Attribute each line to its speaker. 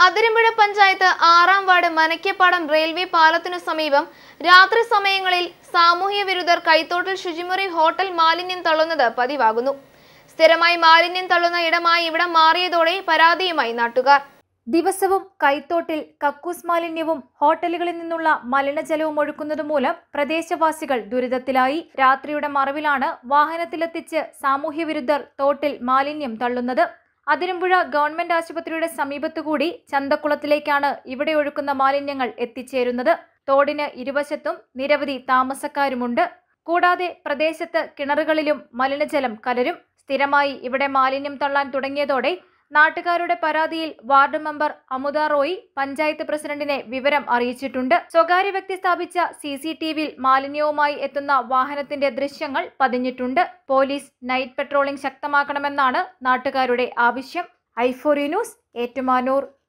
Speaker 1: അതിരമ്പുഴ പഞ്ചായത്ത് ആറാം ward മനയ്ക്കപ്പാടം railway പാലത്തിനു സമീപം രാത്രി സമയങ്ങളിൽ സാമൂഹ്യ വിരുദ്ധർ കൈത്തോട്ടിൽ ശുചിമുറി ഹോട്ടൽ മാലിന്യം തള്ളുന്നത് പതിവാകുന്നു സ്ഥിരമായി മാലിന്യം തള്ളുന്ന ഇടമായി ഇവിടം മാറിയതോടെ പരാതിയുമായി നാട്ടുകാർ
Speaker 2: ദിവസവും കൈത്തോട്ടിൽ കക്കൂസ് മാലിന്യവും ഹോട്ടലുകളിൽ നിന്നുള്ള മലിനജലവും ഒഴുക്കുന്നത് മൂലം പ്രദേശവാസികൾ ദുരിതത്തിലായി രാത്രിയുടെ മറവിലാണ് വാഹനത്തിലെത്തിച്ച് സാമൂഹ്യവിരുദ്ധർ തോട്ടിൽ മാലിന്യം തള്ളുന്നത് അതിരമ്പുഴ ഗവൺമെന്റ് ആശുപത്രിയുടെ സമീപത്തുകൂടി ചന്തക്കുളത്തിലേക്കാണ് ഇവിടെ ഒഴുക്കുന്ന മാലിന്യങ്ങൾ എത്തിച്ചേരുന്നത് തോടിന് ഇരുവശത്തും നിരവധി താമസക്കാരുമുണ്ട് കൂടാതെ പ്രദേശത്ത് കിണറുകളിലും മലിനജലം കലരും സ്ഥിരമായി ഇവിടെ മാലിന്യം തള്ളാൻ തുടങ്ങിയതോടെ നാട്ടുകാരുടെ പരാതിയിൽ വാർഡ് മെമ്പർ അമുദ റോയി പഞ്ചായത്ത് പ്രസിഡന്റിനെ വിവരം അറിയിച്ചിട്ടുണ്ട് സ്വകാര്യ വ്യക്തി സ്ഥാപിച്ച സി സി ടി വിയിൽ മാലിന്യവുമായി എത്തുന്ന വാഹനത്തിന്റെ ദൃശ്യങ്ങൾ പതിഞ്ഞിട്ടുണ്ട് പോലീസ് നൈറ്റ് പെട്രോളിംഗ് ശക്തമാക്കണമെന്നാണ് നാട്ടുകാരുടെ ആവശ്യം ഐഫോറി ന്യൂസ് ഏറ്റുമാനൂർ